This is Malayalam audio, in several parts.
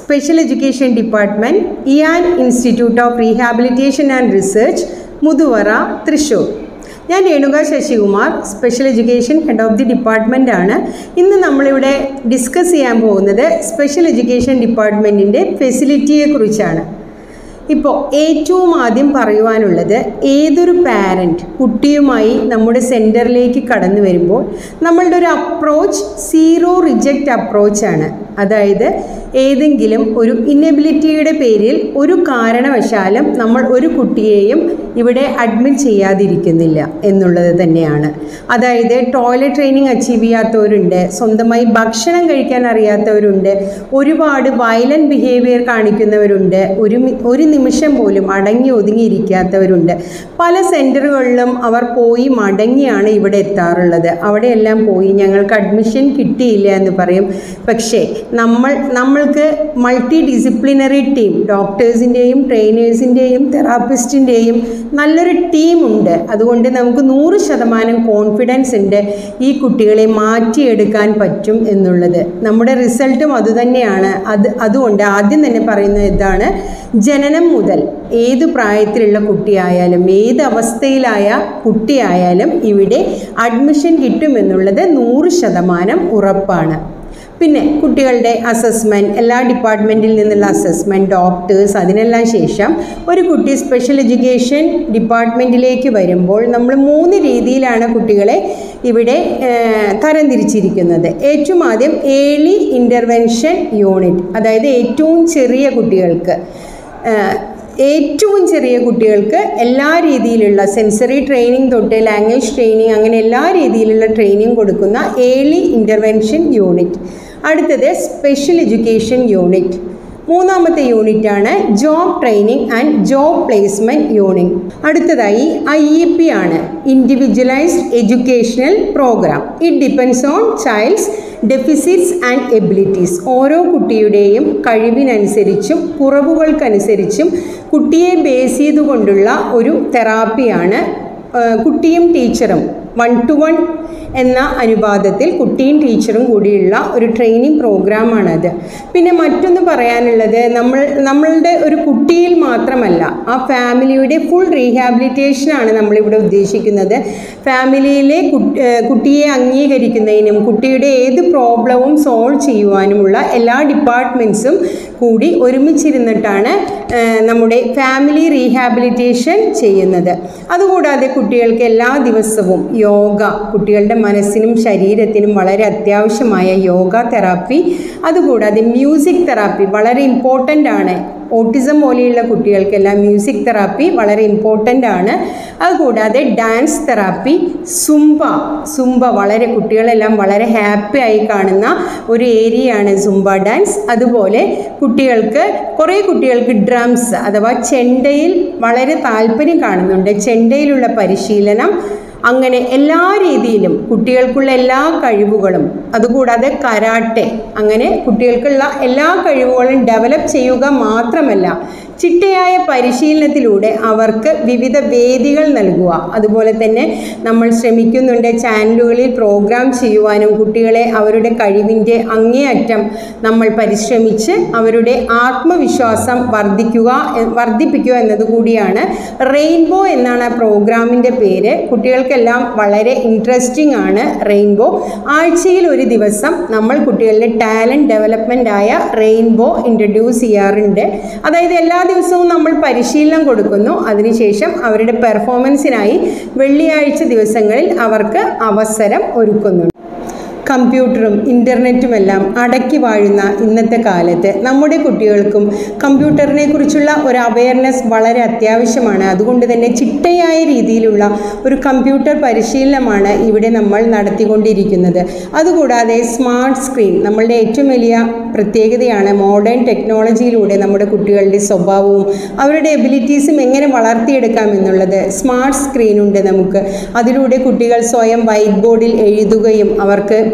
special education department Iyan institute of rehabilitation and research Muthuvara Thrissur ഞാൻ Renuka Sasikumar special education head of the department ആണ് ഇന്ന് നമ്മളിവിടെ ഡിസ്കസ് ചെയ്യാൻ പോകുന്നത് സ്പെഷ്യൽ എഡ്യൂക്കേഷൻ ഡിപ്പാർട്ട്മെൻറ്റിൻ്റെ ഫെസിലിറ്റിയെക്കുറിച്ചാണ് ഇപ്പോൾ ഏറ്റവും ആദ്യം പറയുവാനുള്ളത് ഏതൊരു പാരൻറ്റ് കുട്ടിയുമായി നമ്മുടെ സെൻറ്ററിലേക്ക് കടന്നു വരുമ്പോൾ നമ്മളുടെ ഒരു അപ്രോച്ച് സീറോ റിജക്റ്റ് അപ്രോച്ചാണ് അതായത് ഏതെങ്കിലും ഒരു ഇന്നബിലിറ്റിയുടെ പേരിൽ ഒരു കാരണവശാലും നമ്മൾ ഒരു കുട്ടിയെയും ഇവിടെ അഡ്മിറ്റ് ചെയ്യാതിരിക്കുന്നില്ല എന്നുള്ളത് തന്നെയാണ് അതായത് ടോയ്ലറ്റ് ട്രെയിനിങ് അച്ചീവ് ചെയ്യാത്തവരുണ്ട് സ്വന്തമായി ഭക്ഷണം കഴിക്കാൻ അറിയാത്തവരുണ്ട് ഒരുപാട് വയലൻറ്റ് ബിഹേവിയർ കാണിക്കുന്നവരുണ്ട് ഒരു മി- ഒരു നിമിഷം പോലും അടങ്ങി ഒതുങ്ങിയിരിക്കാത്തവരുണ്ട് പല സെൻറ്ററുകളിലും അവർ പോയി മടങ്ങിയാണ് ഇവിടെ എത്താറുള്ളത് അവിടെയെല്ലാം പോയി ഞങ്ങൾക്ക് അഡ്മിഷൻ കിട്ടിയില്ല എന്ന് പറയും പക്ഷേ നമ്മൾ നമ്മൾക്ക് മൾട്ടി ഡിസിപ്ലിനറി ടീം ഡോക്ടേഴ്സിൻ്റെയും ട്രെയിനേഴ്സിൻ്റെയും തെറാപ്പിസ്റ്റിൻ്റെയും നല്ലൊരു ടീമുണ്ട് അതുകൊണ്ട് നമുക്ക് നൂറ് ശതമാനം കോൺഫിഡൻസ് ഉണ്ട് ഈ കുട്ടികളെ മാറ്റിയെടുക്കാൻ പറ്റും എന്നുള്ളത് നമ്മുടെ റിസൾട്ടും അതുതന്നെയാണ് അത് അതുകൊണ്ട് ആദ്യം തന്നെ പറയുന്നത് ഇതാണ് ജനനം മുതൽ ഏത് പ്രായത്തിലുള്ള കുട്ടിയായാലും ഏത് അവസ്ഥയിലായ കുട്ടിയായാലും ഇവിടെ അഡ്മിഷൻ കിട്ടുമെന്നുള്ളത് നൂറ് ശതമാനം ഉറപ്പാണ് പിന്നെ കുട്ടികളുടെ അസസ്മെൻറ്റ് എല്ലാ ഡിപ്പാർട്ട്മെൻറ്റിൽ നിന്നുള്ള അസസ്മെൻറ്റ് ഡോക്ടേഴ്സ് അതിനെല്ലാം ശേഷം ഒരു കുട്ടി സ്പെഷ്യൽ എഡ്യൂക്കേഷൻ ഡിപ്പാർട്ട്മെൻറ്റിലേക്ക് വരുമ്പോൾ നമ്മൾ മൂന്ന് രീതിയിലാണ് കുട്ടികളെ ഇവിടെ ഏഹ്, തരംതിരിച്ചിരിക്കുന്നത് ഏറ്റവും ആദ്യം ഏർലി ഇൻ്റർവെൻഷൻ യൂണിറ്റ് അതായത് ഏറ്റവും ചെറിയ കുട്ടികൾക്ക് ഏഹ്, ഏറ്റവും ചെറിയ കുട്ടികൾക്ക് എല്ലാ രീതിയിലുള്ള സെൻസറി ട്രെയിനിങ് തൊട്ട് ലാംഗ്വേജ് ട്രെയിനിങ് അങ്ങനെ എല്ലാ രീതിയിലുള്ള ട്രെയിനിങ് കൊടുക്കുന്ന ഏർലി ഇൻ്റർവെൻഷൻ യൂണിറ്റ് അടുത്തത് സ്പെഷ്യൽ എഡ്യൂക്കേഷൻ യൂണിറ്റ് മൂന്നാമത്തെ യൂണിറ്റ് ആണ് job training and job placement unit അടുത്തതായി ഐ ഇ പി ആണ് individualised educational programme it depends on child's deficits and abilities ഓരോ കുട്ടിയുടെയും കഴിവിനനുസരിച്ചും കുറവുകൾക്കനുസരിച്ചും കുട്ടിയെ ബേസ് ചെയ്തുകൊണ്ടുള്ള ഒരു തെറാപ്പിയാണ് ആ, കുട്ടിയും ടീച്ചറും വൺ ടു വൺ എന്ന അനുപാതത്തിൽ കുട്ടിയും ടീച്ചറും കൂടിയുള്ള ഒരു ട്രെയിനിങ് പ്രോഗ്രാമാണത് പിന്നെ മറ്റൊന്ന് പറയാനുള്ളത് നമ്മൾ നമ്മളുടെ ഒരു കുട്ടിയിൽ മാത്രമല്ല ആ ഫാമിലിയുടെ ഫുൾ റീഹാബിലിറ്റേഷനാണ് നമ്മളിവിടെ ഉദ്ദേശിക്കുന്നത് ഫാമിലിയിലെ കുട്ടി- ഏഹ് കുട്ടിയെ അംഗീകരിക്കുന്നതിനും കുട്ടിയുടെ ഏത് പ്രോബ്ലവും സോൾവ് ചെയ്യുവാനുമുള്ള എല്ലാ ഡിപ്പാർട്ട്മെൻറ്റ്സും കൂടി ഒരുമിച്ചിരുന്നിട്ടാണ് ഏഹ് നമ്മുടെ ഫാമിലി റീഹാബിലിറ്റേഷൻ ചെയ്യുന്നത് അതുകൂടാതെ കുട്ടികൾക്ക് എല്ലാ ദിവസവും യോഗ കുട്ടികളുടെ മനസ്സിനും ശരീരത്തിനും വളരെ അത്യാവശ്യമായ യോഗ തെറാപ്പി അതുകൂടാതെ മ്യൂസിക് തെറാപ്പി വളരെ ഇമ്പോർട്ടൻ്റ് ആണ് ഓട്ടിസം പോലെയുള്ള കുട്ടികൾക്കെല്ലാം മ്യൂസിക് തെറാപ്പി വളരെ ഇമ്പോർട്ടൻ്റ് ആണ് അതുകൂടാതെ ഡാൻസ് തെറാപ്പി സുംബ സുംബ വളരെ കുട്ടികളെല്ലാം വളരെ ഹാപ്പി ആയി കാണുന്ന ഒരു ഏരിയയാണ് സുംബ ഡാൻസ് അതുപോലെ കുട്ടികൾക്ക് കുറേ കുട്ടികൾക്ക് ഡ്രംസ് അഥവാ ചെണ്ടയിൽ വളരെ താല്പര്യം കാണുന്നുണ്ട് ചെണ്ടയിലുള്ള പരിശീലനം അങ്ങനെ എല്ലാ രീതിയിലും കുട്ടികൾക്കുള്ള എല്ലാ കഴിവുകളും അതുകൂടാതെ കരാട്ടെ അങ്ങനെ കുട്ടികൾക്കുള്ള എല്ലാ കഴിവുകളും ഡെവലപ്പ് ചെയ്യുക മാത്രമല്ല ചിട്ടയായ പരിശീലനത്തിലൂടെ അവർക്ക് വിവിധ വേദികൾ നൽകുക അതുപോലെ തന്നെ നമ്മൾ ശ്രമിക്കുന്നുണ്ട് ചാനലുകളിൽ പ്രോഗ്രാം ചെയ്യുവാനും കുട്ടികളെ അവരുടെ കഴിവിൻ്റെ അങ്ങേയറ്റം നമ്മൾ പരിശ്രമിച്ച് അവരുടെ ആത്മവിശ്വാസം വർദ്ധിക്കുക എ- വർദ്ധിപ്പിക്കുക എന്നതുകൂടിയാണ് റെയിൻബോ എന്നാണ് ആ പ്രോഗ്രാമിൻ്റെ പേര് കുട്ടികൾക്കെല്ലാം വളരെ ഇൻട്രസ്റ്റിംഗ് ആണ് റെയിൻബോ ആഴ്ചയിൽ ഒരു ദിവസം നമ്മൾ കുട്ടികളുടെ ടാലൻറ്റ് ഡെവലപ്മെൻ്റ് ആയ റെയിൻബോ ഇൻട്രൊഡ്യൂസ് ചെയ്യാറുണ്ട് അതായത് എല്ലാ ദിവസവും നമ്മൾ പരിശീലനം കൊടുക്കുന്നു അതിനുശേഷം അവരുടെ പെർഫോമൻസിനായി വെള്ളിയാഴ്ച ദിവസങ്ങളിൽ അവർക്ക് അവസരം ഒരുക്കുന്നുണ്ട് കമ്പ്യൂട്ടറും ഇൻ്റർനെറ്റുമെല്ലാം അടക്കി വാഴുന്ന ഇന്നത്തെ കാലത്ത് നമ്മുടെ കുട്ടികൾക്കും കമ്പ്യൂട്ടറിനെ കുറിച്ചുള്ള ഒരു അവയർനെസ് വളരെ അത്യാവശ്യമാണ് അതുകൊണ്ട് തന്നെ ചിട്ടയായ രീതിയിലുള്ള ഒരു കമ്പ്യൂട്ടർ പരിശീലനമാണ് ഇവിടെ നമ്മൾ നടത്തിക്കൊണ്ടിരിക്കുന്നത് അതുകൂടാതെ സ്മാർട്ട് സ്ക്രീൻ നമ്മളുടെ ഏറ്റവും വലിയ പ്രത്യേകതയാണ് മോഡേൺ ടെക്നോളജിയിലൂടെ നമ്മുടെ കുട്ടികളുടെ സ്വഭാവവും അവരുടെ എബിലിറ്റീസും എങ്ങനെ വളർത്തിയെടുക്കാം എന്നുള്ളത് സ്മാർട്ട് സ്ക്രീനുണ്ട് നമുക്ക് അതിലൂടെ കുട്ടികൾ സ്വയം വൈറ്റ് ബോർഡിൽ എഴുതുകയും അവർക്ക്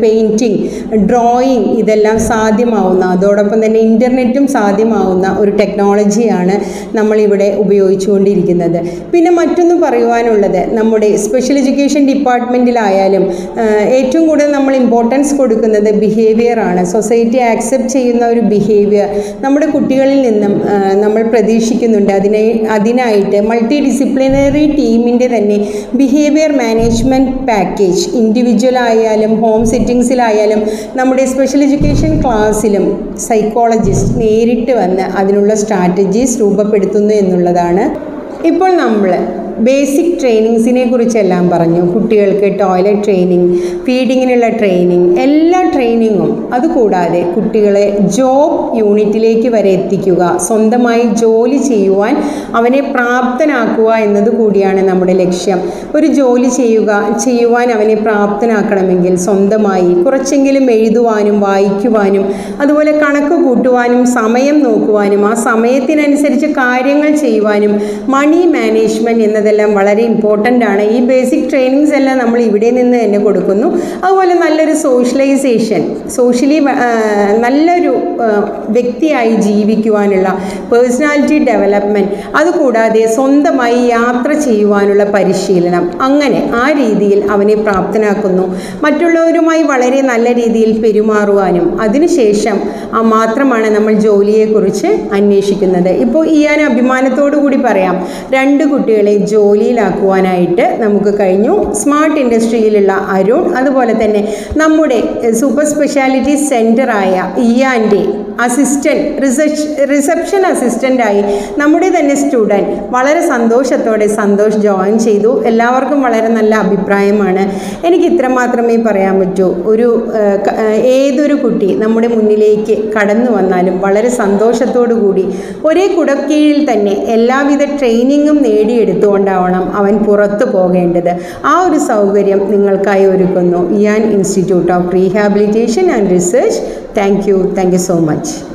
പെയിൻറ്റിങ് ഡ്രോയിങ് ഇതെല്ലാം സാധ്യമാവുന്ന അതോടൊപ്പം തന്നെ ഇൻ്റർനെറ്റും സാധ്യമാവുന്ന ഒരു ടെക്നോളജിയാണ് നമ്മളിവിടെ ഉപയോഗിച്ചുകൊണ്ടിരിക്കുന്നത് പിന്നെ മറ്റൊന്ന് പറയുവാനുള്ളത് നമ്മുടെ സ്പെഷ്യൽ എഡ്യൂക്കേഷൻ ഡിപ്പാർട്ട്മെൻറ്റിലായാലും ഏറ്റവും കൂടുതൽ നമ്മൾ ഇമ്പോർട്ടൻസ് കൊടുക്കുന്നത് ബിഹേവിയർ ആണ് സൊസൈറ്റി ആക്സെപ്റ്റ് ചെയ്യുന്ന ഒരു ബിഹേവിയർ നമ്മുടെ കുട്ടികളിൽ നിന്നും ആ, നമ്മൾ പ്രതീക്ഷിക്കുന്നുണ്ട് അതിനെ അതിനായിട്ട് മൾട്ടി ഡിസിപ്ലിനറി ടീമിൻ്റെ തന്നെ ബിഹേവിയർ മാനേജ്മെൻറ്റ് പാക്കേജ് ഇൻഡിവിജ്വൽ ആയാലും ഹോം സെറ്റിങ്സിലായാലും നമ്മുടെ സ്പെഷ്യൽ എഡ്യൂക്കേഷൻ ക്ലാസ്സിലും സൈക്കോളജിസ്റ്റ് നേരിട്ട് വന്ന് അതിനുള്ള സ്ട്രാറ്റജീസ് രൂപപ്പെടുത്തുന്നു എന്നുള്ളതാണ് ഇപ്പോൾ നമ്മൾ ബേസിക് ട്രെയിനിങ്സിനെ കുറിച്ചെല്ലാം പറഞ്ഞു കുട്ടികൾക്ക് ടോയ്ലറ്റ് ട്രെയിനിങ് ഫീഡിങ്ങിനുള്ള ട്രെയിനിങ് എല്ലാ ട്രെയിനിങ്ങും അതുകൂടാതെ കുട്ടികളെ ജോബ് യൂണിറ്റിലേക്ക് വരെ എത്തിക്കുക സ്വന്തമായി ജോലി ചെയ്യുവാൻ അവനെ പ്രാപ്തനാക്കുക എന്നത് കൂടിയാണ് നമ്മുടെ ലക്ഷ്യം ഒരു ജോലി ചെയ്യുക ചെയ്യുവാൻ അവനെ പ്രാപ്തനാക്കണമെങ്കിൽ സ്വന്തമായി കുറച്ചെങ്കിലും എഴുതുവാനും വായിക്കുവാനും അതുപോലെ കണക്ക് കൂട്ടുവാനും സമയം നോക്കുവാനും ആ സമയത്തിനനുസരിച്ച് കാര്യങ്ങൾ ചെയ്യുവാനും മണി മാനേജ്മെൻറ്റ് എന്നതെല്ലാം വളരെ ഇമ്പോർട്ടൻ്റ് ആണ് ഈ ബേസിക് ട്രെയിനിങ്സ് എല്ലാം നമ്മൾ ഇവിടെ നിന്ന് തന്നെ കൊടുക്കുന്നു അതുപോലെ നല്ലൊരു സോഷ്യലൈസേഷൻ സോഷ്യലി നല്ലൊരു ആ, വ്യക്തിയായി ജീവിക്കുവാനുള്ള പേഴ്സണാലിറ്റി ഡെവലപ്മെൻറ്റ് അതുകൂടാതെ സ്വന്തമായി യാത്ര ചെയ്യുവാനുള്ള പരിശീലനം അങ്ങനെ ആ രീതിയിൽ അവനെ പ്രാപ്തനാക്കുന്നു മറ്റുള്ളവരുമായി വളരെ നല്ല രീതിയിൽ പെരുമാറുവാനും അതിനുശേഷം ആ മാത്രമാണ് നമ്മൾ ജോലിയെക്കുറിച്ച് അന്വേഷിക്കുന്നത് ഇപ്പോൾ ഈ ഞാൻ അഭിമാനത്തോടു കൂടി പറയാം രണ്ട് കുട്ടികളെ ജോലിയിലാക്കുവാനായിട്ട് നമുക്ക് കഴിഞ്ഞു സ്മാർട്ട് ഇൻഡസ്ട്രിയിലുള്ള അരുൺ അതുപോലെ തന്നെ നമ്മുടെ സൂപ്പർ സ്പെഷ്യാലിറ്റി സെൻ്ററായ ഇയാൻ്റെ അസിസ്റ്റൻറ്റ് റിസർച്ച് റിസപ്ഷൻ അസിസ്റ്റൻ്റായി നമ്മുടെ തന്നെ സ്റ്റുഡൻറ്റ് വളരെ സന്തോഷത്തോടെ സന്തോഷ് ജോയിൻ ചെയ്തു എല്ലാവർക്കും വളരെ നല്ല അഭിപ്രായമാണ് എനിക്ക് ഇത്ര മാത്രമേ പറയാൻ പറ്റൂ ഒരു ഏഹ്, ക- ഏഹ്, ഏതൊരു കുട്ടി നമ്മുടെ മുന്നിലേക്ക് കടന്നു വന്നാലും വളരെ സന്തോഷത്തോടു കൂടി ഒരേ കുടക്കീഴിൽ തന്നെ എല്ലാവിധ ട്രെയിനിങ്ങും നേടിയെടുത്തുകൊണ്ടാവണം അവൻ പുറത്തു പോകേണ്ടത് ആ ഒരു സൗകര്യം നിങ്ങൾക്കായി ഒരുക്കുന്നു Iyan institute of rehabilitation and research thank you thank you so much